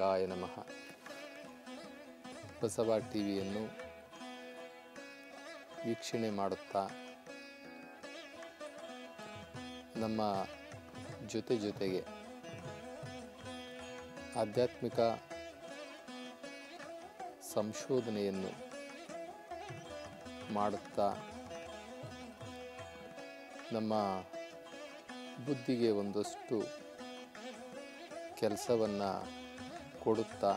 ಶಿವಾಯ ನಮಃ ಬಸವ ಟಿ ವಿಯನ್ನು ವೀಕ್ಷಣೆ ಮಾಡುತ್ತಾ ನಮ್ಮ ಜೊತೆ ಜೊತೆಗೆ ಆಧ್ಯಾತ್ಮಿಕ ಸಂಶೋಧನೆಯನ್ನು ಮಾಡುತ್ತಾ ನಮ್ಮ ಬುದ್ಧಿಗೆ ಒಂದಷ್ಟು ಕೆಲಸವನ್ನು ಕೊಡುತ್ತಾ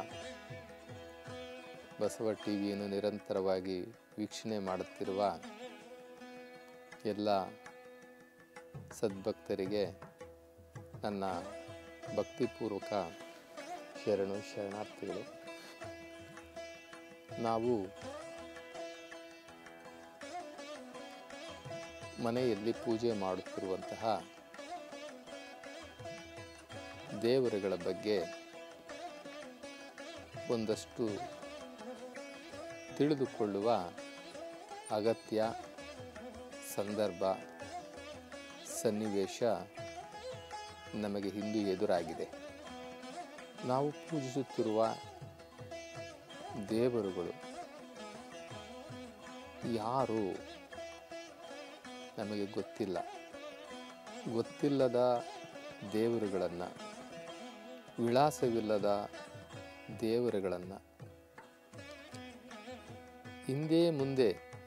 ಬಸವ ಟಿ ವಿಯನ್ನು ನಿರಂತರವಾಗಿ ವೀಕ್ಷಣೆ ಮಾಡುತ್ತಿರುವ ಎಲ್ಲ ಸದ್ಭಕ್ತರಿಗೆ ನನ್ನ ಭಕ್ತಿಪೂರ್ವಕ ಶರಣು ಶರಣಾರ್ಥಿಗಳು ನಾವು ಮನೆಯಲ್ಲಿ ಪೂಜೆ ಮಾಡುತ್ತಿರುವಂತಹ ದೇವರುಗಳ ಬಗ್ಗೆ ಒಂದಷ್ಟು ತಿಳಿದುಕೊಳ್ಳುವ ಅಗತ್ಯ ಸಂದರ್ಭ ಸನ್ನಿವೇಶ ನಮಗೆ ಹಿಂದೂ ಎದುರಾಗಿದೆ ನಾವು ಪೂಜಿಸುತ್ತಿರುವ ದೇವರುಗಳು ಯಾರು ನಮಗೆ ಗೊತ್ತಿಲ್ಲ ಗೊತ್ತಿಲ್ಲದ ದೇವರುಗಳನ್ನು ವಿಳಾಸವಿಲ್ಲದ ದೇವರುಗಳನ್ನು ಹಿಂದೆ ಮುಂದೆ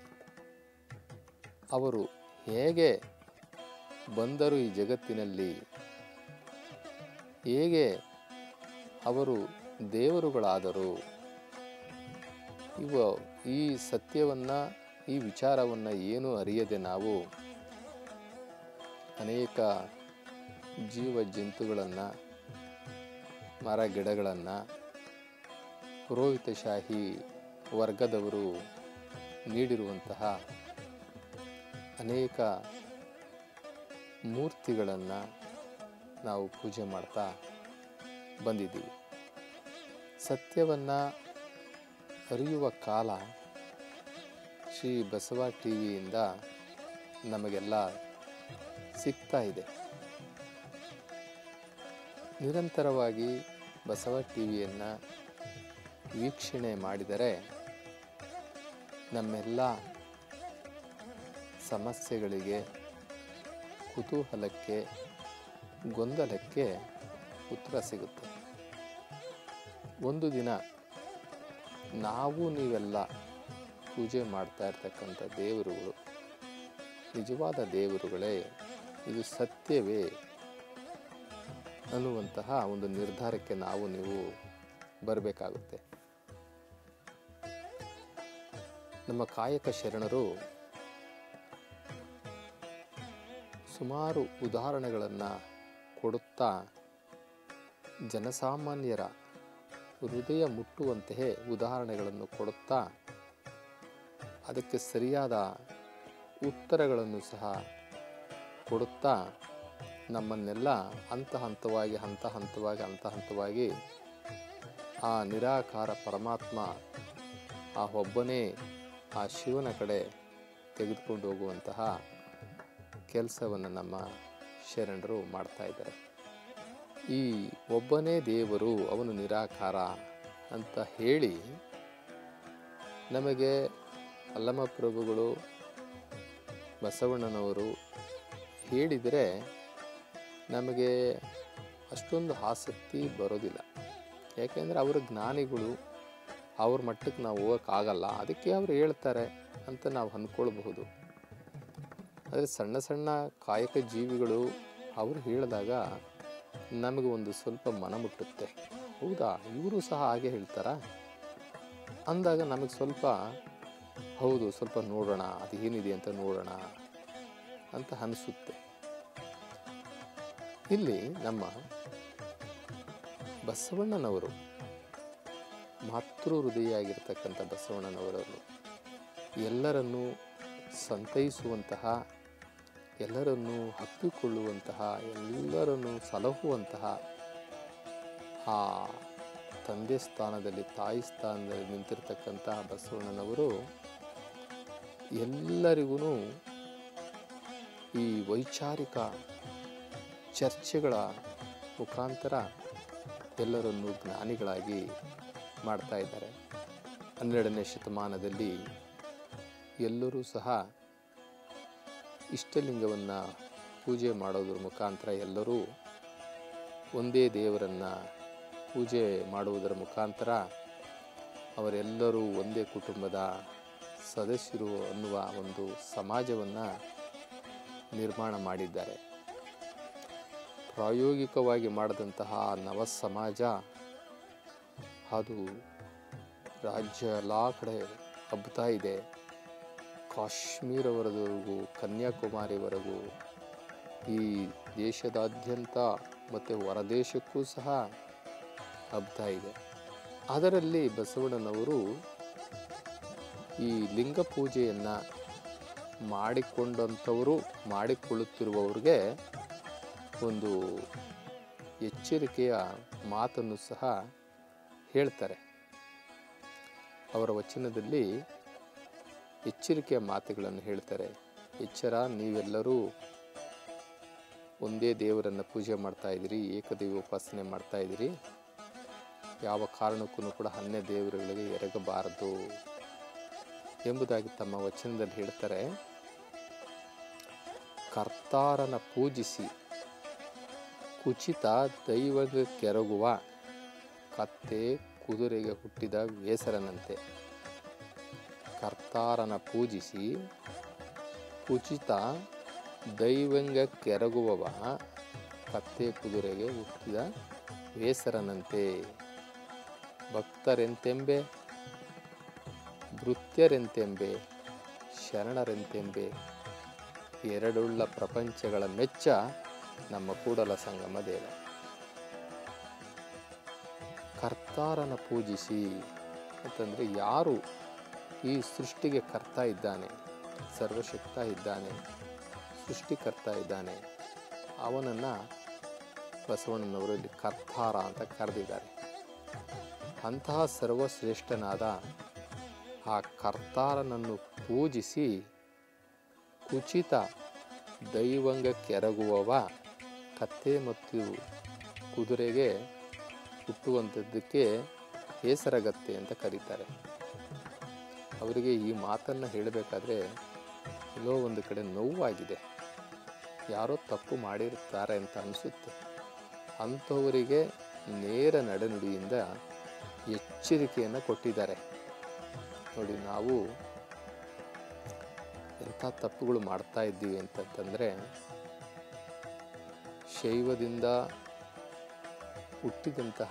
ಅವರು ಹೇಗೆ ಬಂದರು ಈ ಜಗತ್ತಿನಲ್ಲಿ ಹೇಗೆ ಅವರು ದೇವರುಗಳಾದರು ಇವ ಈ ಸತ್ಯವನ್ನು ಈ ವಿಚಾರವನ್ನು ಏನು ಅರಿಯದೆ ನಾವು ಅನೇಕ ಜೀವ ಜಂತುಗಳನ್ನು ಮರ ಗಿಡಗಳನ್ನು ಪುರೋಹಿತಶಾಹಿ ವರ್ಗದವರು ನೀಡಿರುವಂತಹ ಅನೇಕ ಮೂರ್ತಿಗಳನ್ನು ನಾವು ಪೂಜೆ ಮಾಡ್ತಾ ಬಂದಿದ್ದೀವಿ ಸತ್ಯವನ್ನು ಅರಿಯುವ ಕಾಲ ಶ್ರೀ ಬಸವ ಟಿ ವಿಯಿಂದ ನಮಗೆಲ್ಲ ಸಿಗ್ತಾ ಇದೆ ನಿರಂತರವಾಗಿ ಬಸವ ಟಿ ವಿಯನ್ನು ವೀಕ್ಷಣೆ ಮಾಡಿದರೆ ನಮ್ಮೆಲ್ಲ ಸಮಸ್ಯೆಗಳಿಗೆ ಕುತೂಹಲಕ್ಕೆ ಗೊಂದಲಕ್ಕೆ ಉತ್ತರ ಸಿಗುತ್ತೆ ಒಂದು ದಿನ ನಾವು ನೀವೆಲ್ಲ ಪೂಜೆ ಮಾಡ್ತಾ ಇರ್ತಕ್ಕಂಥ ದೇವರುಗಳು ನಿಜವಾದ ದೇವರುಗಳೇ ಇದು ಸತ್ಯವೇ ಅನ್ನುವಂತಹ ಒಂದು ನಿರ್ಧಾರಕ್ಕೆ ನಾವು ನೀವು ಬರಬೇಕಾಗುತ್ತೆ ನಮ್ಮ ಕಾಯಕ ಶರಣರು ಸುಮಾರು ಉದಾಹರಣೆಗಳನ್ನು ಕೊಡುತ್ತಾ ಜನಸಾಮಾನ್ಯರ ಹೃದಯ ಮುಟ್ಟುವಂತಹ ಉದಾಹರಣೆಗಳನ್ನು ಕೊಡುತ್ತಾ ಅದಕ್ಕೆ ಸರಿಯಾದ ಉತ್ತರಗಳನ್ನು ಸಹ ಕೊಡುತ್ತಾ ನಮ್ಮನ್ನೆಲ್ಲ ಹಂತ ಹಂತವಾಗಿ ಹಂತ ಹಂತವಾಗಿ ಹಂತ ಹಂತವಾಗಿ ಆ ನಿರಾಕಾರ ಪರಮಾತ್ಮ ಆ ಒಬ್ಬನೇ ಆ ಶಿವನ ಕಡೆ ತೆಗೆದುಕೊಂಡು ಹೋಗುವಂತಹ ಕೆಲಸವನ್ನು ನಮ್ಮ ಶರಣರು ಮಾಡ್ತಾ ಇದ್ದಾರೆ ಈ ಒಬ್ಬನೇ ದೇವರು ಅವನು ನಿರಾಕಾರ ಅಂತ ಹೇಳಿ ನಮಗೆ ಅಲ್ಲಮ ಪ್ರಭುಗಳು ಬಸವಣ್ಣನವರು ಹೇಳಿದರೆ ನಮಗೆ ಅಷ್ಟೊಂದು ಆಸಕ್ತಿ ಬರೋದಿಲ್ಲ ಯಾಕೆಂದರೆ ಅವರ ಜ್ಞಾನಿಗಳು ಅವ್ರ ಮಟ್ಟಕ್ಕೆ ನಾವು ಹೋಗೋಕ್ಕಾಗಲ್ಲ ಅದಕ್ಕೆ ಅವರು ಹೇಳ್ತಾರೆ ಅಂತ ನಾವು ಅಂದ್ಕೊಳ್ಬಹುದು ಆದರೆ ಸಣ್ಣ ಸಣ್ಣ ಕಾಯಕ ಜೀವಿಗಳು ಅವರು ಹೇಳಿದಾಗ ನಮಗೆ ಒಂದು ಸ್ವಲ್ಪ ಮನ ಮುಟ್ಟುತ್ತೆ ಹೌದಾ ಇವರು ಸಹ ಹಾಗೆ ಹೇಳ್ತಾರಾ ಅಂದಾಗ ನಮಗೆ ಸ್ವಲ್ಪ ಹೌದು ಸ್ವಲ್ಪ ನೋಡೋಣ ಅದು ಏನಿದೆ ಅಂತ ನೋಡೋಣ ಅಂತ ಅನಿಸುತ್ತೆ ಇಲ್ಲಿ ನಮ್ಮ ಬಸವಣ್ಣನವರು ಮಾತೃ ಹೃದಯಾಗಿರ್ತಕ್ಕಂಥ ಬಸವಣ್ಣನವರವರು ಎಲ್ಲರನ್ನೂ ಸಂತೈಸುವಂತಹ ಎಲ್ಲರನ್ನೂ ಹಪ್ಪಿಕೊಳ್ಳುವಂತಹ ಎಲ್ಲರನ್ನೂ ಸಲಹುವಂತಹ ಆ ತಂದೆ ಸ್ಥಾನದಲ್ಲಿ ತಾಯಿ ಸ್ಥಾನದಲ್ಲಿ ನಿಂತಿರ್ತಕ್ಕಂತಹ ಬಸವಣ್ಣನವರು ಎಲ್ಲರಿಗೂ ಈ ವೈಚಾರಿಕ ಚರ್ಚೆಗಳ ಮುಖಾಂತರ ಎಲ್ಲರನ್ನೂ ಜ್ಞಾನಿಗಳಾಗಿ ಮಾಡ್ತಾ ಇದ್ದಾರೆ ಹನ್ನೆರಡನೇ ಶತಮಾನದಲ್ಲಿ ಎಲ್ಲರೂ ಸಹ ಇಷ್ಟಲಿಂಗವನ್ನು ಪೂಜೆ ಮಾಡೋದ್ರ ಮುಖಾಂತರ ಎಲ್ಲರೂ ಒಂದೇ ದೇವರನ್ನು ಪೂಜೆ ಮಾಡುವುದರ ಮುಖಾಂತರ ಅವರೆಲ್ಲರೂ ಒಂದೇ ಕುಟುಂಬದ ಸದಸ್ಯರು ಅನ್ನುವ ಒಂದು ಸಮಾಜವನ್ನು ನಿರ್ಮಾಣ ಮಾಡಿದ್ದಾರೆ ಪ್ರಾಯೋಗಿಕವಾಗಿ ಮಾಡಿದಂತಹ ನವ ಸಮಾಜ ಅದು ರಾಜ್ಯ ಎಲ್ಲ ಕಡೆ ಹಬ್ಬತಾ ಇದೆ ಕಾಶ್ಮೀರವರೆಗೂ ಕನ್ಯಾಕುಮಾರಿವರೆಗೂ ಈ ದೇಶದಾದ್ಯಂತ ಮತ್ತು ಹೊರದೇಶಕ್ಕೂ ಸಹ ಹಬ್ತಾ ಇದೆ ಅದರಲ್ಲಿ ಬಸವಣ್ಣನವರು ಈ ಲಿಂಗ ಪೂಜೆಯನ್ನು ಮಾಡಿಕೊಂಡಂಥವರು ಮಾಡಿಕೊಳ್ಳುತ್ತಿರುವವ್ರಿಗೆ ಒಂದು ಎಚ್ಚರಿಕೆಯ ಮಾತನ್ನು ಸಹ ಹೇಳ್ತಾರೆ ಅವರ ವಚನದಲ್ಲಿ ಎಚ್ಚರಿಕೆಯ ಮಾತುಗಳನ್ನು ಹೇಳ್ತಾರೆ ಎಚ್ಚರ ನೀವೆಲ್ಲರೂ ಒಂದೇ ದೇವರನ್ನು ಪೂಜೆ ಮಾಡ್ತಾ ಇದ್ದೀರಿ ಏಕದೇವಿ ಉಪಾಸನೆ ಮಾಡ್ತಾ ಇದ್ದೀರಿ ಯಾವ ಕಾರಣಕ್ಕೂ ಕೂಡ ಅನ್ಯ ದೇವರುಗಳಿಗೆ ಎರಗಬಾರದು ಎಂಬುದಾಗಿ ತಮ್ಮ ವಚನದಲ್ಲಿ ಹೇಳ್ತಾರೆ ಕರ್ತಾರನ ಪೂಜಿಸಿ ಕುಚಿತ ದೈವಗೆ ಕೆರಗುವ ಕತ್ತೆ ಕುದುರೆಗೆ ಹುಟ್ಟಿದ ಬೇಸರನಂತೆ ಕರ್ತಾರನ ಪೂಜಿಸಿ ಕುಚಿತ ದೈವಂಗ ಕೆರಗುವವ ಕತ್ತೆ ಕುದುರೆಗೆ ಹುಟ್ಟಿದ ಬೇಸರನಂತೆ ಭಕ್ತರೆಂತೆಂಬೆ ಭೃತ್ಯರೆಂತೆಂಬೆ ಶರಣರೆಂತೆಂಬೆ ಎರಡುಳ್ಳ ಪ್ರಪಂಚಗಳ ಮೆಚ್ಚ ನಮ್ಮ ಕೂಡಲ ಸಂಗಮ ದೇವ ಕರ್ತಾರನ ಪೂಜಿಸಿ ಅಂತಂದರೆ ಯಾರು ಈ ಸೃಷ್ಟಿಗೆ ಕರ್ತ ಇದ್ದಾನೆ ಸರ್ವಶಕ್ತ ಇದ್ದಾನೆ ಸೃಷ್ಟಿಕರ್ತ ಇದ್ದಾನೆ ಅವನನ್ನು ಬಸವಣ್ಣನವರು ಇಲ್ಲಿ ಕರ್ತಾರ ಅಂತ ಕರೆದಿದ್ದಾರೆ ಅಂತಹ ಸರ್ವಶ್ರೇಷ್ಠನಾದ ಆ ಕರ್ತಾರನನ್ನು ಪೂಜಿಸಿ ಕುಚಿತ ದೈವಂಗ ಕೆರಗುವವ ಕತ್ತೆ ಮತ್ತು ಕುದುರೆಗೆ ಹುಟ್ಟುವಂಥದ್ದಕ್ಕೆ ಹೇಸರಗತ್ತೆ ಅಂತ ಕರೀತಾರೆ ಅವರಿಗೆ ಈ ಮಾತನ್ನು ಹೇಳಬೇಕಾದ್ರೆ ಎಲ್ಲೋ ಒಂದು ಕಡೆ ನೋವಾಗಿದೆ ಯಾರೋ ತಪ್ಪು ಮಾಡಿರುತ್ತಾರೆ ಅಂತ ಅನಿಸುತ್ತೆ ಅಂಥವರಿಗೆ ನೇರ ನಡೆನುಡಿಯಿಂದ ಎಚ್ಚರಿಕೆಯನ್ನು ಕೊಟ್ಟಿದ್ದಾರೆ ನೋಡಿ ನಾವು ಎಂಥ ತಪ್ಪುಗಳು ಮಾಡ್ತಾ ಇದ್ದೀವಿ ಅಂತಂತಂದರೆ ಶೈವದಿಂದ ಹುಟ್ಟಿದಂತಹ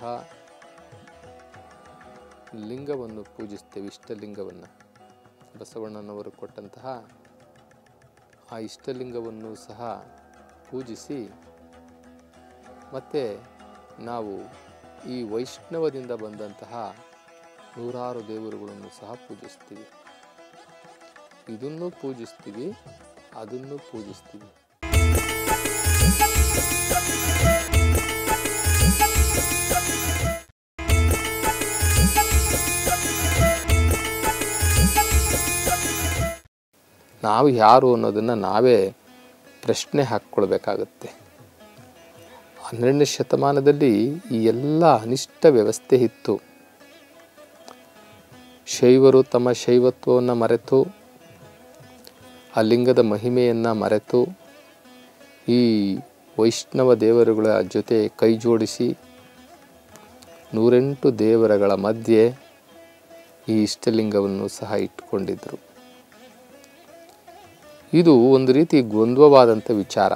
ಲಿಂಗವನ್ನು ಪೂಜಿಸ್ತೇವೆ ಇಷ್ಟಲಿಂಗವನ್ನು ಬಸವಣ್ಣನವರು ಕೊಟ್ಟಂತಹ ಆ ಇಷ್ಟಲಿಂಗವನ್ನು ಸಹ ಪೂಜಿಸಿ ಮತ್ತು ನಾವು ಈ ವೈಷ್ಣವದಿಂದ ಬಂದಂತಹ ನೂರಾರು ದೇವರುಗಳನ್ನು ಸಹ ಪೂಜಿಸ್ತೀವಿ ಇದನ್ನು ಪೂಜಿಸ್ತೀವಿ ಅದನ್ನು ಪೂಜಿಸ್ತೀವಿ ನಾವು ಯಾರು ಅನ್ನೋದನ್ನು ನಾವೇ ಪ್ರಶ್ನೆ ಹಾಕ್ಕೊಳ್ಬೇಕಾಗತ್ತೆ ಹನ್ನೆರಡನೇ ಶತಮಾನದಲ್ಲಿ ಈ ಎಲ್ಲ ಅನಿಷ್ಟ ವ್ಯವಸ್ಥೆ ಇತ್ತು ಶೈವರು ತಮ್ಮ ಶೈವತ್ವವನ್ನು ಮರೆತು ಆ ಲಿಂಗದ ಮಹಿಮೆಯನ್ನು ಮರೆತು ಈ ವೈಷ್ಣವ ದೇವರುಗಳ ಜೊತೆ ಕೈ ಜೋಡಿಸಿ ನೂರೆಂಟು ದೇವರಗಳ ಮಧ್ಯೆ ಈ ಇಷ್ಟಲಿಂಗವನ್ನು ಸಹ ಇಟ್ಟುಕೊಂಡಿದ್ದರು ಇದು ಒಂದು ರೀತಿ ಗೊಂದವಾದಂಥ ವಿಚಾರ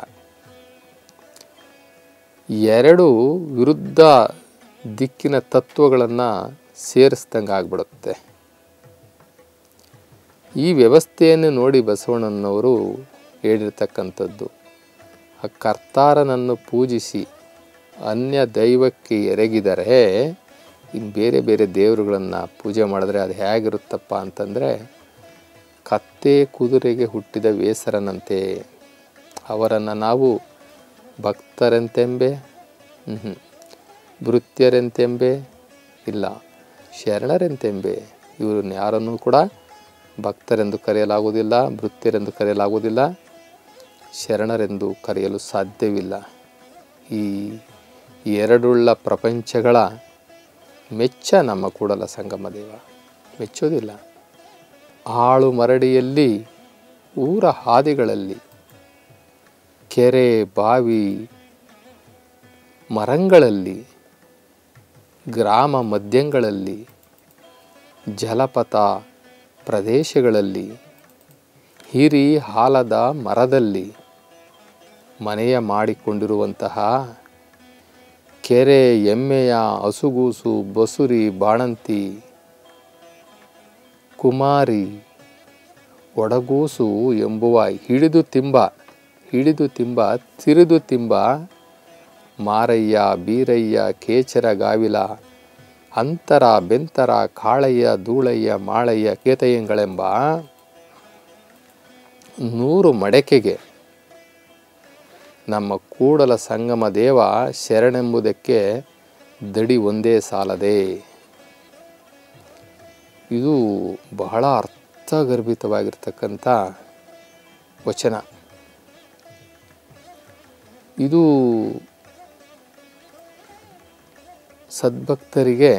ಎರಡು ವಿರುದ್ಧ ದಿಕ್ಕಿನ ತತ್ವಗಳನ್ನು ಸೇರಿಸ್ದಂಗೆ ಆಗ್ಬಿಡುತ್ತೆ ಈ ವ್ಯವಸ್ಥೆಯನ್ನು ನೋಡಿ ಬಸವಣ್ಣನವರು ಹೇಳಿರ್ತಕ್ಕಂಥದ್ದು ಆ ಕರ್ತಾರನನ್ನು ಪೂಜಿಸಿ ಅನ್ಯ ದೈವಕ್ಕೆ ಎರಗಿದರೆ ಇನ್ನು ಬೇರೆ ಬೇರೆ ದೇವರುಗಳನ್ನು ಪೂಜೆ ಮಾಡಿದ್ರೆ ಅದು ಹೇಗಿರುತ್ತಪ್ಪ ಅಂತಂದರೆ ಕತ್ತೆ ಕುದುರೆಗೆ ಹುಟ್ಟಿದ ವೇಸರನಂತೆ ಅವರನ್ನು ನಾವು ಭಕ್ತರೆಂತೆಂಬೆ ಹ್ಞೂ ಭೃತ್ಯರೆಂತೆಂಬೆ ಇಲ್ಲ ಶರಣರೆಂತೆಂಬೆ ಇವ್ರನ್ನ ಯಾರನ್ನೂ ಕೂಡ ಭಕ್ತರೆಂದು ಕರೆಯಲಾಗುವುದಿಲ್ಲ ಭೃತ್ಯರೆಂದು ಕರೆಯಲಾಗುವುದಿಲ್ಲ ಶರಣರೆಂದು ಕರೆಯಲು ಸಾಧ್ಯವಿಲ್ಲ ಈ ಎರಡುಳ್ಳ ಪ್ರಪಂಚಗಳ ಮೆಚ್ಚ ನಮ್ಮ ಕೂಡಲ ಸಂಗಮ ದೇವ ಮೆಚ್ಚೋದಿಲ್ಲ ಆಳು ಮರಡಿಯಲ್ಲಿ ಊರ ಹಾದಿಗಳಲ್ಲಿ ಕೆರೆ ಬಾವಿ ಮರಂಗಳಲ್ಲಿ ಗ್ರಾಮ ಮಧ್ಯಗಳಲ್ಲಿ ಜಲಪಥ ಪ್ರದೇಶಗಳಲ್ಲಿ ಹಿರಿ ಹಾಲದ ಮರದಲ್ಲಿ ಮನೆಯ ಮಾಡಿಕೊಂಡಿರುವಂತಹ ಕೆರೆ ಎಮ್ಮೆಯ ಹಸುಗೂಸು ಬಸುರಿ ಬಾಣಂತಿ ಕುಮಾರಿ ಒಡಗೂಸು ಎಂಬುವ ಹಿಡಿದು ತಿಂಬ ಹಿಡಿದು ತಿಂಬ ತಿರಿದು ತಿಂಬ ಮಾರಯ್ಯ ಬೀರಯ್ಯ ಕೇಚರ ಗಾವಿಲ ಅಂತರ ಬೆಂತರ ಕಾಳಯ್ಯ ಧೂಳಯ್ಯ ಮಾಳಯ್ಯ ಕೇತಯ್ಯಂಗಳೆಂಬ ನೂರು ಮಡಕೆಗೆ ನಮ್ಮ ಕೂಡಲ ಸಂಗಮ ದೇವ ಶರಣೆಂಬುದಕ್ಕೆ ದಡಿ ಒಂದೇ ಸಾಲದೆ ಇದು ಬಹಳ ಅರ್ಥಗರ್ಭಿತವಾಗಿರ್ತಕ್ಕಂಥ ವಚನ ಇದು ಸದ್ಭಕ್ತರಿಗೆ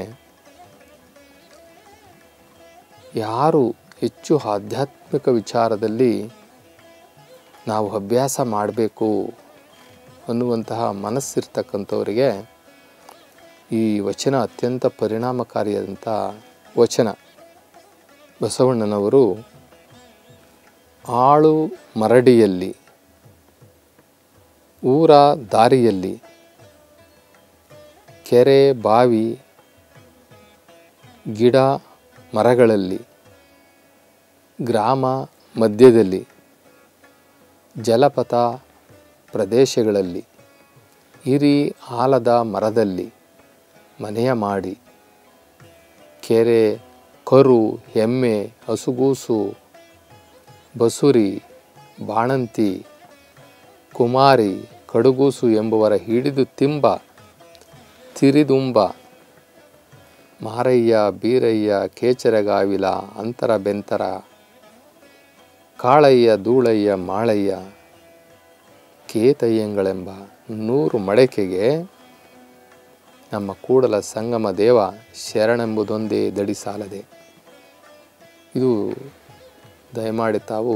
ಯಾರು ಹೆಚ್ಚು ಆಧ್ಯಾತ್ಮಿಕ ವಿಚಾರದಲ್ಲಿ ನಾವು ಅಭ್ಯಾಸ ಮಾಡಬೇಕು ಅನ್ನುವಂತಹ ಮನಸ್ಸಿರ್ತಕ್ಕಂಥವರಿಗೆ ಈ ವಚನ ಅತ್ಯಂತ ಪರಿಣಾಮಕಾರಿಯಾದಂಥ ವಚನ ಬಸವಣ್ಣನವರು ಆಳು ಮರಡಿಯಲ್ಲಿ ಊರ ದಾರಿಯಲ್ಲಿ ಕೆರೆ ಬಾವಿ ಗಿಡ ಮರಗಳಲ್ಲಿ ಗ್ರಾಮ ಮಧ್ಯದಲ್ಲಿ ಜಲಪಥ ಪ್ರದೇಶಗಳಲ್ಲಿ ಹಿರಿ ಆಲದ ಮರದಲ್ಲಿ ಮನೆಯ ಮಾಡಿ ಕೆರೆ ಕರು ಎಮ್ಮೆ ಹಸುಗೂಸು ಬಸುರಿ ಬಾಣಂತಿ ಕುಮಾರಿ ಕಡುಗೂಸು ಎಂಬುವರ ಹಿಡಿದು ತಿಂಬ ತಿರಿದುಂಬ ಮಾರಯ್ಯ ಬೀರಯ್ಯ ಕೇಚರಗಾವಿಲ ಅಂತರ ಬೆಂತರ ಕಾಳಯ್ಯ ಧೂಳಯ್ಯ ಮಾಳಯ್ಯ ಕೇತಯ್ಯಂಗಳೆಂಬ ನೂರು ಮಡಕೆಗೆ ನಮ್ಮ ಕೂಡಲ ಸಂಗಮ ದೇವ ಶರಣೆಂಬುದೊಂದೇ ದಡಿ ಸಾಲದೆ ಇದು ದಯಮಾಡಿ ತಾವು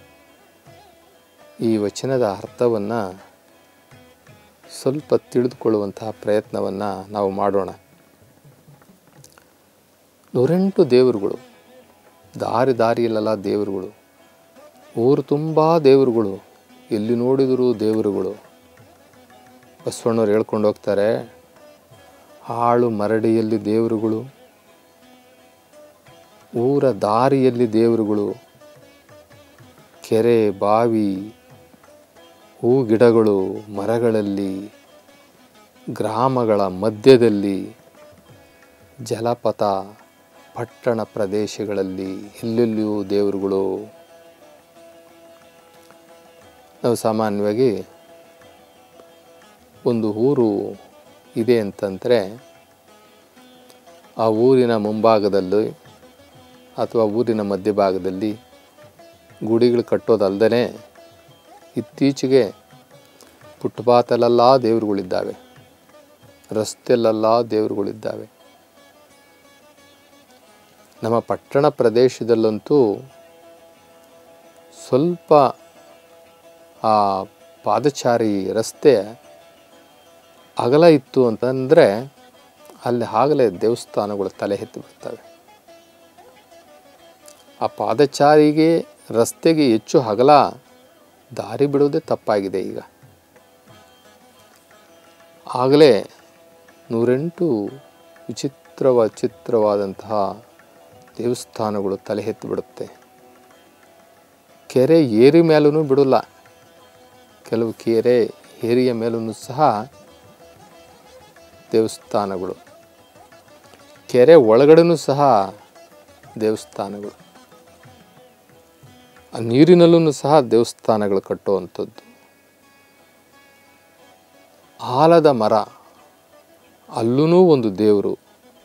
ಈ ವಚನದ ಅರ್ಥವನ್ನು ಸ್ವಲ್ಪ ತಿಳಿದುಕೊಳ್ಳುವಂತಹ ಪ್ರಯತ್ನವನ್ನು ನಾವು ಮಾಡೋಣ ನೂರೆಂಟು ದೇವರುಗಳು ದಾರಿ ದಾರಿಯಲ್ಲೆಲ್ಲ ದೇವರುಗಳು ಊರು ತುಂಬ ದೇವರುಗಳು ಎಲ್ಲಿ ನೋಡಿದರೂ ದೇವರುಗಳು ಬಸವಣ್ಣವ್ರು ಹೇಳ್ಕೊಂಡು ಹೋಗ್ತಾರೆ ಆಳು ಮರಡಿಯಲ್ಲಿ ದೇವರುಗಳು ಊರ ದಾರಿಯಲ್ಲಿ ದೇವರುಗಳು ಕೆರೆ ಬಾವಿ ಹೂ ಗಿಡಗಳು ಮರಗಳಲ್ಲಿ ಗ್ರಾಮಗಳ ಮಧ್ಯದಲ್ಲಿ ಜಲಪಥ ಪಟ್ಟಣ ಪ್ರದೇಶಗಳಲ್ಲಿ ಎಲ್ಲೆಲ್ಲಿಯೂ ದೇವರುಗಳು ನಾವು ಸಾಮಾನ್ಯವಾಗಿ ಒಂದು ಊರು ಇದೆ ಅಂತಂದರೆ ಆ ಊರಿನ ಮುಂಭಾಗದಲ್ಲಿ ಅಥವಾ ಊರಿನ ಮಧ್ಯಭಾಗದಲ್ಲಿ ಗುಡಿಗಳು ಕಟ್ಟೋದಲ್ದೇ ಇತ್ತೀಚೆಗೆ ಫುಟ್ಪಾತಲ್ಲೆಲ್ಲ ದೇವರುಗಳಿದ್ದಾವೆ ರಸ್ತೆಯಲ್ಲೆಲ್ಲ ದೇವರುಗಳಿದ್ದಾವೆ ನಮ್ಮ ಪಟ್ಟಣ ಪ್ರದೇಶದಲ್ಲಂತೂ ಸ್ವಲ್ಪ ಆ ಪಾದಚಾರಿ ರಸ್ತೆ ಅಗಲ ಇತ್ತು ಅಂತಂದರೆ ಅಲ್ಲಿ ಆಗಲೇ ದೇವಸ್ಥಾನಗಳು ತಲೆ ಎತ್ತಿ ಬಿಡ್ತವೆ ಆ ಪಾದಚಾರಿಗೆ ರಸ್ತೆಗೆ ಹೆಚ್ಚು ಅಗಲ ದಾರಿ ಬಿಡುವುದೇ ತಪ್ಪಾಗಿದೆ ಈಗ ಆಗಲೇ ನೂರೆಂಟು ವಿಚಿತ್ರವ ಚಿತ್ರವಾದಂತಹ ದೇವಸ್ಥಾನಗಳು ತಲೆ ಎತ್ತಿ ಬಿಡುತ್ತೆ ಕೆರೆ ಏರಿ ಮೇಲೂ ಬಿಡಲ್ಲ ಕೆಲವು ಕೆರೆ ಏರಿಯ ಮೇಲೂ ಸಹ ದೇವಸ್ಥಾನಗಳು ಕೆರೆ ಒಳಗಡೆನೂ ಸಹ ದೇವಸ್ಥಾನಗಳು ಆ ನೀರಿನಲ್ಲೂ ಸಹ ದೇವಸ್ಥಾನಗಳು ಕಟ್ಟುವಂಥದ್ದು ಆಲದ ಮರ ಅಲ್ಲೂ ಒಂದು ದೇವರು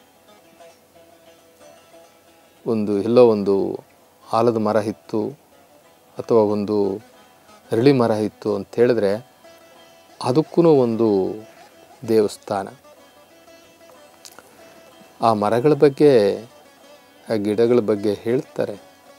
ಒಂದು ಎಲ್ಲೋ ಒಂದು ಆಲದ ಮರ ಇತ್ತು ಅಥವಾ ಒಂದು ಅರಳಿ ಮರ ಇತ್ತು ಅಂತ ಹೇಳಿದ್ರೆ ಅದಕ್ಕೂ ಒಂದು ದೇವಸ್ಥಾನ ಆ ಮರಗಳ ಬಗ್ಗೆ ಆ ಗಿಡಗಳ ಬಗ್ಗೆ ಹೇಳ್ತಾರೆ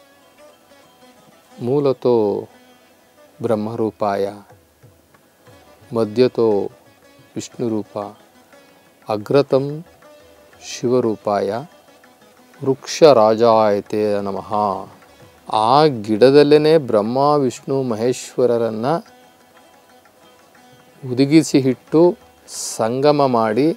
ಮೂಲತೋ ಬ್ರಹ್ಮರೂಪಾಯ ಮಧ್ಯತೋ ವಿಷ್ಣುರೂಪ ಅಗ್ರತಂ ಶಿವರೂಪಾಯ ವೃಕ್ಷ ರಾಜಾಯತೆ ನಮಃ ಆ ಗಿಡದಲ್ಲೇ ಬ್ರಹ್ಮ ವಿಷ್ಣು ಮಹೇಶ್ವರರನ್ನು ಹುದುಗಿಸಿ ಇಟ್ಟು ಸಂಗಮ ಮಾಡಿ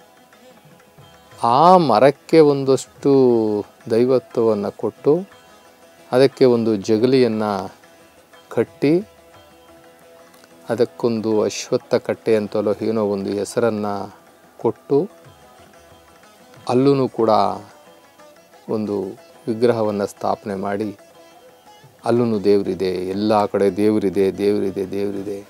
ಆ ಮರಕ್ಕೆ ಒಂದಷ್ಟು ದೈವತ್ವವನ್ನು ಕೊಟ್ಟು ಅದಕ್ಕೆ ಒಂದು ಜಗಲಿಯನ್ನು ಕಟ್ಟಿ ಅದಕ್ಕೊಂದು ಅಶ್ವತ್ಥ ಕಟ್ಟೆ ಅಂತಲೋ ಏನೋ ಒಂದು ಹೆಸರನ್ನು ಕೊಟ್ಟು ಅಲ್ಲೂ ಕೂಡ ಒಂದು ವಿಗ್ರಹವನ್ನು ಸ್ಥಾಪನೆ ಮಾಡಿ ಅಲ್ಲೂ ದೇವರಿದೆ ಎಲ್ಲ ಕಡೆ ದೇವರಿದೆ ದೇವರಿದೆ ದೇವರಿದೆ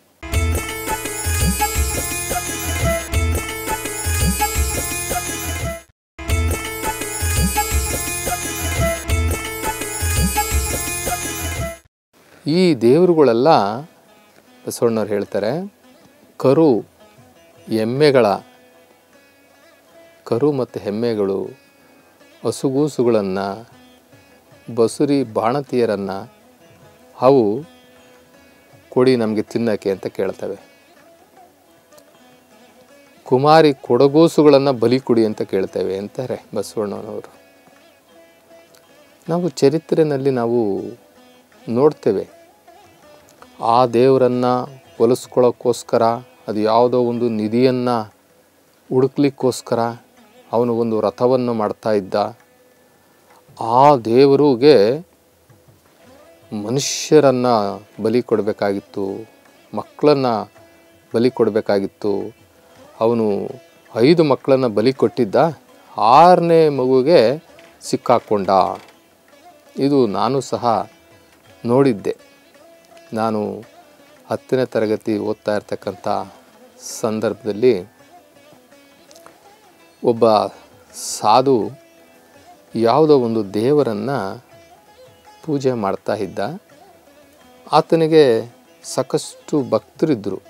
ಈ ದೇವರುಗಳೆಲ್ಲ ಬಸವಣ್ಣವ್ರು ಹೇಳ್ತಾರೆ ಕರು ಎಮ್ಮೆಗಳ ಕರು ಮತ್ತು ಎಮ್ಮೆಗಳು ಹಸುಗೂಸುಗಳನ್ನು ಬಸುರಿ ಬಾಣತಿಯರನ್ನು ಅವು ಕೊಡಿ ನಮಗೆ ತಿನ್ನಕ್ಕೆ ಅಂತ ಕೇಳ್ತವೆ ಕುಮಾರಿ ಕೊಡಗೂಸುಗಳನ್ನು ಬಲಿ ಕೊಡಿ ಅಂತ ಕೇಳ್ತೇವೆ ಅಂತಾರೆ ಬಸವಣ್ಣನವರು ನಾವು ಚರಿತ್ರೆಯಲ್ಲಿ ನಾವು ನೋಡ್ತೇವೆ ಆ ದೇವರನ್ನು ಒಲಿಸ್ಕೊಳ್ಳೋಕ್ಕೋಸ್ಕರ ಅದು ಯಾವುದೋ ಒಂದು ನಿಧಿಯನ್ನು ಹುಡುಕ್ಲಿಕ್ಕೋಸ್ಕರ ಅವನು ಒಂದು ರಥವನ್ನು ಮಾಡ್ತಾ ಇದ್ದ ಆ ದೇವರಿಗೆ ಮನುಷ್ಯರನ್ನು ಬಲಿ ಕೊಡಬೇಕಾಗಿತ್ತು ಮಕ್ಕಳನ್ನು ಬಲಿ ಕೊಡಬೇಕಾಗಿತ್ತು ಅವನು ಐದು ಮಕ್ಕಳನ್ನು ಬಲಿ ಕೊಟ್ಟಿದ್ದ ಆರನೇ ಮಗುಗೆ ಸಿಕ್ಕಾಕ್ಕೊಂಡ ಇದು ನಾನು ಸಹ ನೋಡಿದ್ದೆ ನಾನು ಹತ್ತನೇ ತರಗತಿ ಓದ್ತಾ ಇರ್ತಕ್ಕಂಥ ಸಂದರ್ಭದಲ್ಲಿ ಒಬ್ಬ ಸಾಧು ಯಾವುದೋ ಒಂದು ದೇವರನ್ನು ಪೂಜೆ ಮಾಡ್ತಾ ಇದ್ದ ಆತನಿಗೆ ಸಾಕಷ್ಟು ಭಕ್ತರಿದ್ದರು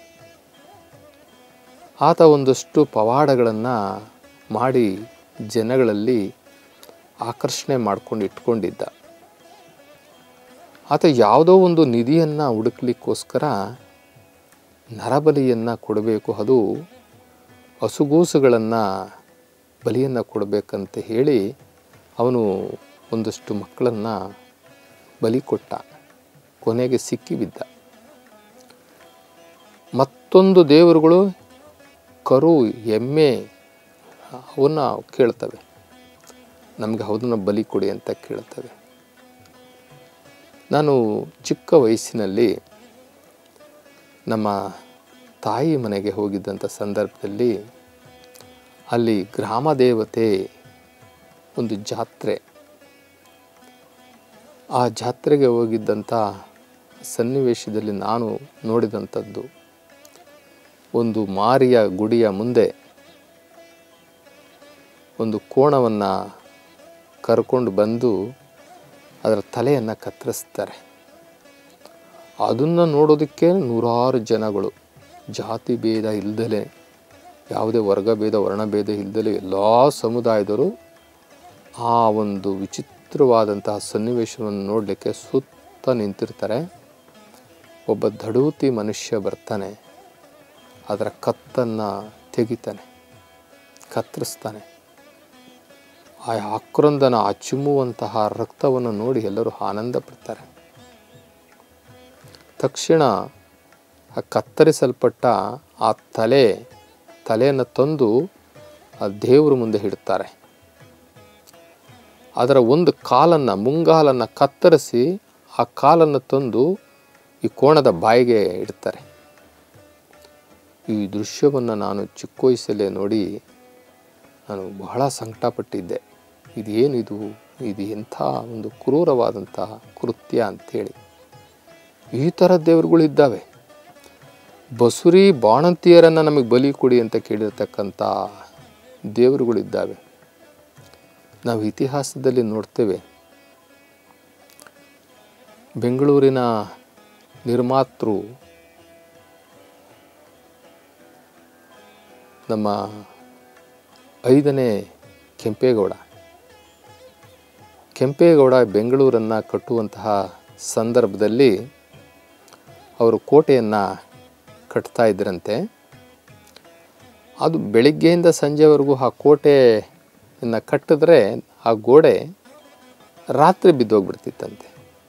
ಆತ ಒಂದಷ್ಟು ಪವಾಡಗಳನ್ನು ಮಾಡಿ ಜನಗಳಲ್ಲಿ ಆಕರ್ಷಣೆ ಮಾಡ್ಕೊಂಡು ಇಟ್ಕೊಂಡಿದ್ದ ಆತ ಯಾವುದೋ ಒಂದು ನಿಧಿಯನ್ನು ಹುಡುಕ್ಲಿಕ್ಕೋಸ್ಕರ ನರಬಲಿಯನ್ನು ಕೊಡಬೇಕು ಅದು ಹಸುಗೂಸುಗಳನ್ನು ಬಲಿಯನ್ನು ಕೊಡಬೇಕಂತ ಹೇಳಿ ಅವನು ಒಂದಷ್ಟು ಮಕ್ಕಳನ್ನು ಬಲಿ ಕೊಟ್ಟ ಕೊನೆಗೆ ಸಿಕ್ಕಿಬಿದ್ದ ಮತ್ತೊಂದು ದೇವರುಗಳು ಕರು ಎಮ್ಮೆ ಅವನ್ನ ಕೇಳ್ತವೆ ನಮಗೆ ಅದನ್ನು ಬಲಿ ಕೊಡಿ ಅಂತ ಕೇಳ್ತವೆ ನಾನು ಚಿಕ್ಕ ವಯಸ್ಸಿನಲ್ಲಿ ನಮ್ಮ ತಾಯಿ ಮನೆಗೆ ಹೋಗಿದ್ದಂಥ ಸಂದರ್ಭದಲ್ಲಿ ಅಲ್ಲಿ ಗ್ರಾಮ ದೇವತೆ ಒಂದು ಜಾತ್ರೆ ಆ ಜಾತ್ರೆಗೆ ಹೋಗಿದ್ದಂಥ ಸನ್ನಿವೇಶದಲ್ಲಿ ನಾನು ನೋಡಿದಂಥದ್ದು ಒಂದು ಮಾರಿಯ ಗುಡಿಯ ಮುಂದೆ ಒಂದು ಕೋಣವನ್ನು ಕರ್ಕೊಂಡು ಬಂದು ಅದರ ತಲೆಯನ್ನು ಕತ್ತರಿಸ್ತಾರೆ ಅದನ್ನು ನೋಡೋದಕ್ಕೆ ನೂರಾರು ಜನಗಳು ಜಾತಿ ಭೇದ ಇಲ್ದಲೆ ಯಾವುದೇ ವರ್ಗಭೇದ ವರ್ಣಭೇದ ಇಲ್ದಲೆ ಎಲ್ಲ ಸಮುದಾಯದವರು ಆ ಒಂದು ವಿಚಿತ್ರವಾದಂತಹ ಸನ್ನಿವೇಶವನ್ನು ನೋಡಲಿಕ್ಕೆ ಸುತ್ತ ನಿಂತಿರ್ತಾರೆ ಒಬ್ಬ ದಡೂತಿ ಮನುಷ್ಯ ಬರ್ತಾನೆ ಅದರ ಕತ್ತನ್ನು ತೆಗಿತಾನೆ ಕತ್ತರಿಸ್ತಾನೆ ಆ ಆಕ್ರಂದನ ಆ ಚಿಮ್ಮುವಂತಹ ರಕ್ತವನ್ನು ನೋಡಿ ಎಲ್ಲರೂ ಆನಂದ ಪಡ್ತಾರೆ ತಕ್ಷಣ ಆ ಕತ್ತರಿಸಲ್ಪಟ್ಟ ಆ ತಲೆ ತಲೆಯನ್ನು ತಂದು ಆ ದೇವರ ಮುಂದೆ ಇಡ್ತಾರೆ ಅದರ ಒಂದು ಕಾಲನ್ನು ಮುಂಗಾಲನ್ನು ಕತ್ತರಿಸಿ ಆ ಕಾಲನ್ನು ತಂದು ಈ ಕೋಣದ ಬಾಯಿಗೆ ಇಡ್ತಾರೆ ಈ ದೃಶ್ಯವನ್ನು ನಾನು ಚಿಕ್ಕ ವಯಸ್ಸಲ್ಲೇ ನೋಡಿ ನಾನು ಬಹಳ ಸಂಕಟಪಟ್ಟಿದ್ದೆ ಇದೇನಿದು ಇದು ಎಂಥ ಒಂದು ಕ್ರೂರವಾದಂತಹ ಕೃತ್ಯ ಅಂಥೇಳಿ ಈ ಥರ ದೇವರುಗಳಿದ್ದಾವೆ ಬಸುರಿ ಬಾಣಂತಿಯರನ್ನು ನಮಗೆ ಬಲಿ ಕೊಡಿ ಅಂತ ಕೇಳಿರ್ತಕ್ಕಂಥ ದೇವರುಗಳಿದ್ದಾವೆ ನಾವು ಇತಿಹಾಸದಲ್ಲಿ ನೋಡ್ತೇವೆ ಬೆಂಗಳೂರಿನ ನಿರ್ಮಾತೃ ನಮ್ಮ ಐದನೇ ಕೆಂಪೇಗೌಡ ಕೆಂಪೇಗೌಡ ಬೆಂಗಳೂರನ್ನು ಕಟ್ಟುವಂತಹ ಸಂದರ್ಭದಲ್ಲಿ ಅವರು ಕೋಟೆಯನ್ನು ಕಟ್ತಾ ಇದ್ದರಂತೆ ಅದು ಬೆಳಿಗ್ಗೆಯಿಂದ ಸಂಜೆವರೆಗೂ ಆ ಕೋಟೆಯನ್ನು ಕಟ್ಟಿದ್ರೆ ಆ ಗೋಡೆ ರಾತ್ರಿ ಬಿದ್ದೋಗ್ಬಿಡ್ತಿತ್ತಂತೆ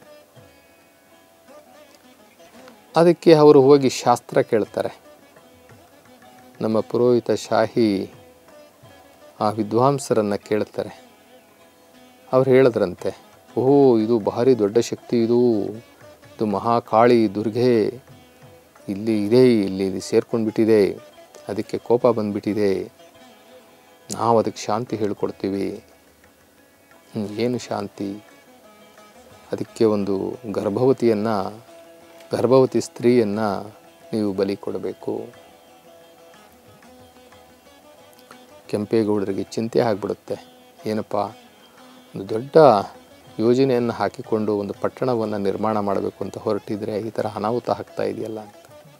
ಅದಕ್ಕೆ ಅವರು ಹೋಗಿ ಶಾಸ್ತ್ರ ಕೇಳ್ತಾರೆ ನಮ್ಮ ಪುರೋಹಿತ ಶಾಹಿ ಆ ವಿದ್ವಾಂಸರನ್ನು ಕೇಳ್ತಾರೆ ಅವ್ರು ಹೇಳಿದ್ರಂತೆ ಓಹೋ ಇದು ಭಾರಿ ದೊಡ್ಡ ಶಕ್ತಿ ಇದು ಇದು ಮಹಾಕಾಳಿ ದುರ್ಗೆ ಇಲ್ಲಿ ಇದೆ ಇಲ್ಲಿ ಇದು ಸೇರ್ಕೊಂಡ್ಬಿಟ್ಟಿದೆ ಅದಕ್ಕೆ ಕೋಪ ಬಂದ್ಬಿಟ್ಟಿದೆ ನಾವು ಅದಕ್ಕೆ ಶಾಂತಿ ಹೇಳ್ಕೊಡ್ತೀವಿ ಹ್ಮ್, ಏನು ಶಾಂತಿ ಅದಕ್ಕೆ ಒಂದು ಗರ್ಭವತಿಯನ್ನು ಗರ್ಭವತಿ ಸ್ತ್ರೀಯನ್ನು ನೀವು ಬಲಿ ಕೊಡಬೇಕು ಕೆಂಪೇಗೌಡರಿಗೆ ಚಿಂತೆ ಆಗಿಬಿಡುತ್ತೆ ಏನಪ್ಪ ಒಂದು ದೊಡ್ಡ ಯೋಜನೆಯನ್ನು ಹಾಕಿಕೊಂಡು ಒಂದು ಪಟ್ಟಣವನ್ನು ನಿರ್ಮಾಣ ಮಾಡಬೇಕು ಅಂತ ಹೊರಟಿದ್ರೆ ಈ ಥರ ಅನಾಹುತ ಆಗ್ತಾ ಇದೆಯಲ್ಲ ಅಂತ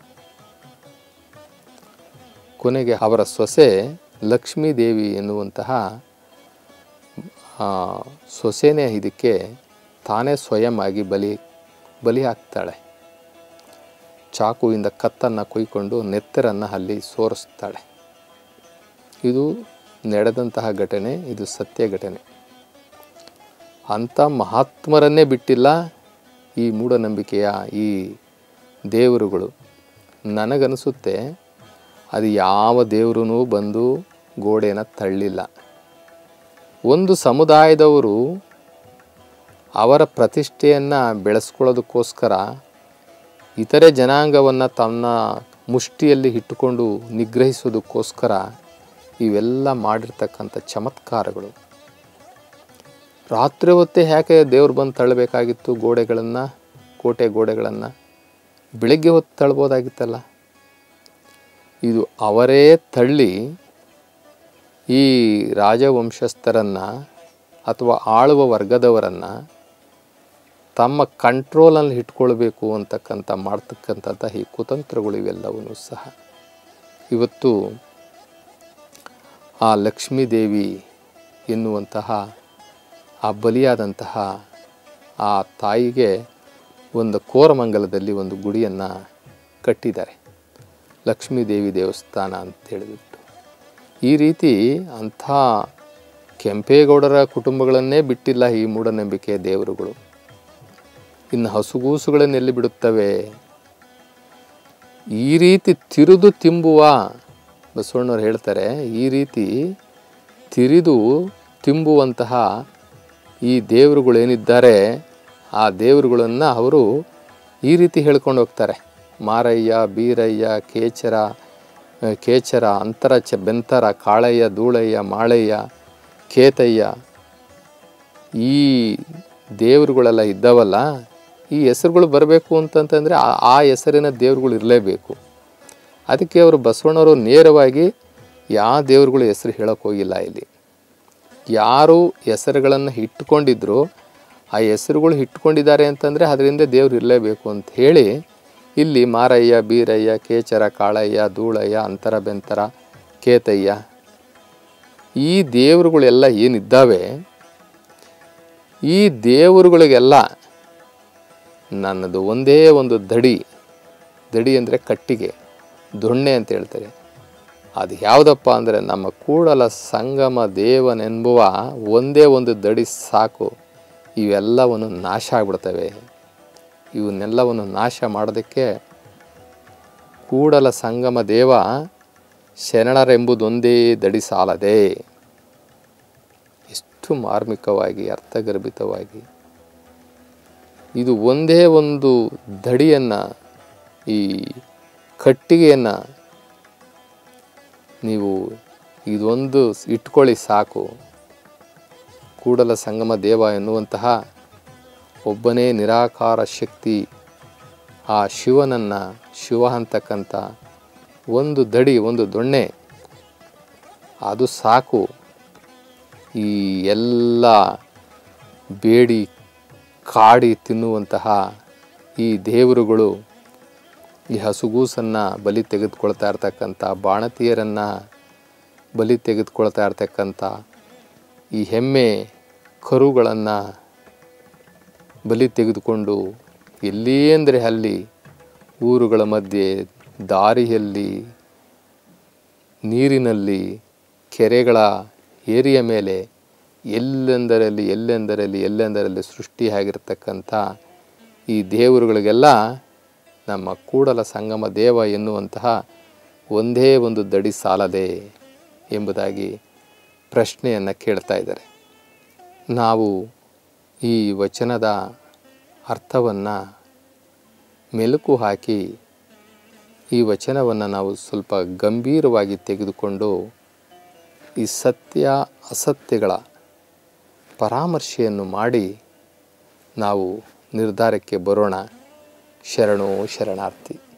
ಕೊನೆಗೆ ಅವರ ಸೊಸೆ ಲಕ್ಷ್ಮೀದೇವಿ ಎನ್ನುವಂತಹ ಆ, ಸೊಸೆನೇ ಇದಕ್ಕೆ ತಾನೇ ಸ್ವಯಂ ಆಗಿ ಬಲಿ ಬಲಿ ಹಾಕ್ತಾಳೆ ಚಾಕುವಿಂದ ಕತ್ತನ್ನು ಕೊಯ್ಕೊಂಡು ನೆತ್ತರನ್ನು ಅಲ್ಲಿ ಸೋರಿಸ್ತಾಳೆ ಇದು ನಡೆದಂತಹ ಘಟನೆ ಇದು ಸತ್ಯ ಘಟನೆ ಅಂಥ ಮಹಾತ್ಮರನ್ನೇ ಬಿಟ್ಟಿಲ್ಲ ಈ ಮೂಢನಂಬಿಕೆಯ ಈ ದೇವರುಗಳು ನನಗನ್ನಿಸುತ್ತೆ ಅದು ಯಾವ ದೇವರೂ ಬಂದು ಗೋಡೆನ ತಳ್ಳಿಲ್ಲ ಒಂದು ಸಮುದಾಯದವರು ಅವರ ಪ್ರತಿಷ್ಠೆಯನ್ನು ಬೆಳೆಸ್ಕೊಳ್ಳೋದಕ್ಕೋಸ್ಕರ ಇತರೆ ಜನಾಂಗವನ್ನು ತನ್ನ ಮುಷ್ಟಿಯಲ್ಲಿ ಇಟ್ಟುಕೊಂಡು ನಿಗ್ರಹಿಸೋದಕ್ಕೋಸ್ಕರ ಇವೆಲ್ಲ ಮಾಡಿರ್ತಕ್ಕಂಥ ಚಮತ್ಕಾರಗಳು ರಾತ್ರಿ ಹೊತ್ತೇ ಯಾಕೆ ದೇವ್ರು ಬಂದು ತಳ್ಳಬೇಕಾಗಿತ್ತು ಗೋಡೆಗಳನ್ನು ಕೋಟೆ ಗೋಡೆಗಳನ್ನು ಬೆಳಗ್ಗೆ ಹೊತ್ತು ತಳ್ಬೋದಾಗಿತ್ತಲ್ಲ ಇದು ಅವರೇ ತಳ್ಳಿ ಈ ರಾಜವಂಶಸ್ಥರನ್ನು ಅಥವಾ ಆಳುವ ವರ್ಗದವರನ್ನು ತಮ್ಮ ಕಂಟ್ರೋಲಲ್ಲಿ ಇಟ್ಕೊಳ್ಬೇಕು ಅಂತಕ್ಕಂಥ ಮಾಡ್ತಕ್ಕಂಥದ್ದು ಈ ಕುತಂತ್ರಗಳು ಇವೆಲ್ಲವೂ ಸಹ ಇವತ್ತು ಆ ಲಕ್ಷ್ಮೀದೇವಿ ಎನ್ನುವಂತಹ ಆ ಬಲಿಯಾದಂತಹ ಆ ತಾಯಿಗೆ ಒಂದು ಕೋರಮಂಗಲದಲ್ಲಿ ಒಂದು ಗುಡಿಯನ್ನು ಕಟ್ಟಿದ್ದಾರೆ ಲಕ್ಷ್ಮೀದೇವಿ ದೇವಸ್ಥಾನ ಅಂತ ಹೇಳಿಬಿಟ್ಟು ಈ ರೀತಿ ಅಂಥ ಕೆಂಪೇಗೌಡರ ಕುಟುಂಬಗಳನ್ನೇ ಬಿಟ್ಟಿಲ್ಲ ಈ ಮೂಢನಂಬಿಕೆ ದೇವರುಗಳು ಇನ್ನು ಹಸುಗೂಸುಗಳನ್ನು ಎಲ್ಲಿ ಬಿಡುತ್ತವೆ ಈ ರೀತಿ ತಿರುದು ತಿಂಬುವ ಬಸವಣ್ಣವ್ರು ಹೇಳ್ತಾರೆ ಈ ರೀತಿ ತಿರಿದು ತಿಂಬುವಂತಹ ಈ ದೇವರುಗಳೇನಿದ್ದಾರೆ ಆ ದೇವರುಗಳನ್ನು ಅವರು ಈ ರೀತಿ ಹೇಳ್ಕೊಂಡು ಹೋಗ್ತಾರೆ ಮಾರಯ್ಯ ಬೀರಯ್ಯ ಕೇಚರ ಆ, ಕೇಚರ ಅಂತರ ಚ ಬೆಂತರ ಕಾಳಯ್ಯ ಧೂಳಯ್ಯ ಮಾಳಯ್ಯ ಕೇತಯ್ಯ ಈ ದೇವರುಗಳೆಲ್ಲ ಇದ್ದಾವಲ್ಲ ಈ ಹೆಸರುಗಳು ಬರಬೇಕು ಅಂತಂತಂದರೆ ಆ ಆ ಹೆಸರಿನ ದೇವರುಗಳು ಇರಲೇಬೇಕು ಅದಕ್ಕೆ ಅವರು ಬಸವಣ್ಣವರು ನೇರವಾಗಿ ಯಾವ ದೇವರುಗಳು ಹೆಸರು ಹೇಳೋಕೆ ಹೋಗಿಲ್ಲ ಇಲ್ಲಿ ಯಾರು ಹೆಸರುಗಳನ್ನು ಇಟ್ಕೊಂಡಿದ್ರು ಆ ಹೆಸರುಗಳು ಇಟ್ಕೊಂಡಿದ್ದಾರೆ ಅಂತಂದರೆ ಅದರಿಂದ ದೇವ್ರು ಇರಲೇಬೇಕು ಅಂತ ಹೇಳಿ ಇಲ್ಲಿ ಮಾರಯ್ಯ ಬೀರಯ್ಯ ಕೇಚರ ಕಾಳಯ್ಯ ಧೂಳಯ್ಯ ಅಂತರ ಬೆಂತರ ಕೇತಯ್ಯ ಈ ದೇವರುಗಳೆಲ್ಲ ಏನಿದ್ದಾವೆ ಈ ದೇವರುಗಳಿಗೆಲ್ಲ ನನ್ನದು ಒಂದೇ ಒಂದು ದಡಿ ದಡಿ ಅಂದರೆ ಕಟ್ಟಿಗೆ ದೊಣ್ಣೆ ಅಂತ ಹೇಳ್ತಾರೆ ಅದು ಯಾವುದಪ್ಪ ಅಂದರೆ ನಮ್ಮ ಕೂಡಲ ಸಂಗಮ ದೇವನೆಂಬುವ ಒಂದೇ ಒಂದು ದಡಿ ಸಾಕು ಇವೆಲ್ಲವನ್ನು ನಾಶ ಆಗ್ಬಿಡ್ತವೆ ಇವನ್ನೆಲ್ಲವನ್ನು ನಾಶ ಮಾಡೋದಕ್ಕೆ ಕೂಡಲ ಸಂಗಮ ದೇವ ಶರಣರೆಂಬುದೊಂದೇ ದಡಿ ಸಾಲದೆ ಎಷ್ಟು ಮಾರ್ಮಿಕವಾಗಿ ಅರ್ಥಗರ್ಭಿತವಾಗಿ ಇದು ಒಂದೇ ಒಂದು ದಡಿಯನ್ನು ಈ ಕಟ್ಟಿಗೆಯನ್ನು ನೀವು ಇದೊಂದು ಇಟ್ಕೊಳ್ಳಿ ಸಾಕು ಕೂಡಲ ಸಂಗಮ ದೇವ ಎನ್ನುವಂತಹ ಒಬ್ಬನೇ ನಿರಾಕಾರ ಶಕ್ತಿ ಆ ಶಿವನನ್ನು ಶಿವ ಅಂತಕ್ಕಂಥ ಒಂದು ದಡಿ ಒಂದು ದೊಣ್ಣೆ ಅದು ಸಾಕು ಈ ಎಲ್ಲ ಬೇಡಿ ಕಾಡಿ ತಿನ್ನುವಂತಹ ಈ ದೇವರುಗಳು ಈ ಹಸುಗೂಸನ್ನು ಬಲಿ ತೆಗೆದುಕೊಳ್ತಾ ಇರ್ತಕ್ಕಂಥ ಬಾಣತಿಯರನ್ನು ಬಲಿ ತೆಗೆದುಕೊಳ್ತಾ ಇರ್ತಕ್ಕಂಥ ಈ ಹೆಮ್ಮೆ ಕರುಗಳನ್ನು ಬಲಿ ತೆಗೆದುಕೊಂಡು ಎಲ್ಲಿ ಅಂದರೆ ಅಲ್ಲಿ ಊರುಗಳ ಮಧ್ಯೆ ದಾರಿಯಲ್ಲಿ ನೀರಿನಲ್ಲಿ ಕೆರೆಗಳ ಏರಿಯ ಮೇಲೆ ಎಲ್ಲೆಂದರಲ್ಲಿ ಎಲ್ಲೆಂದರಲ್ಲಿ ಎಲ್ಲೆಂದರಲ್ಲಿ ಸೃಷ್ಟಿಯಾಗಿರ್ತಕ್ಕಂಥ ಈ ದೇವರುಗಳಿಗೆಲ್ಲ ನಮ್ಮ ಕೂಡಲ ಸಂಗಮ ದೇವ ಎನ್ನುವಂತಹ ಒಂದೇ ಒಂದು ದಡಿ ಸಾಲದೆ ಎಂಬುದಾಗಿ ಪ್ರಶ್ನೆಯನ್ನು ಕೇಳ್ತಾ ಇದ್ದಾರೆ ನಾವು ಈ ವಚನದ ಅರ್ಥವನ್ನು ಮೆಲುಕು ಹಾಕಿ ಈ ವಚನವನ್ನು ನಾವು ಸ್ವಲ್ಪ ಗಂಭೀರವಾಗಿ ತೆಗೆದುಕೊಂಡು ಈ ಸತ್ಯ ಅಸತ್ಯಗಳ ಪರಾಮರ್ಶೆಯನ್ನು ಮಾಡಿ ನಾವು ನಿರ್ಧಾರಕ್ಕೆ ಬರೋಣ ಶರಣೋ ಶರಣಾರ್ಥಿ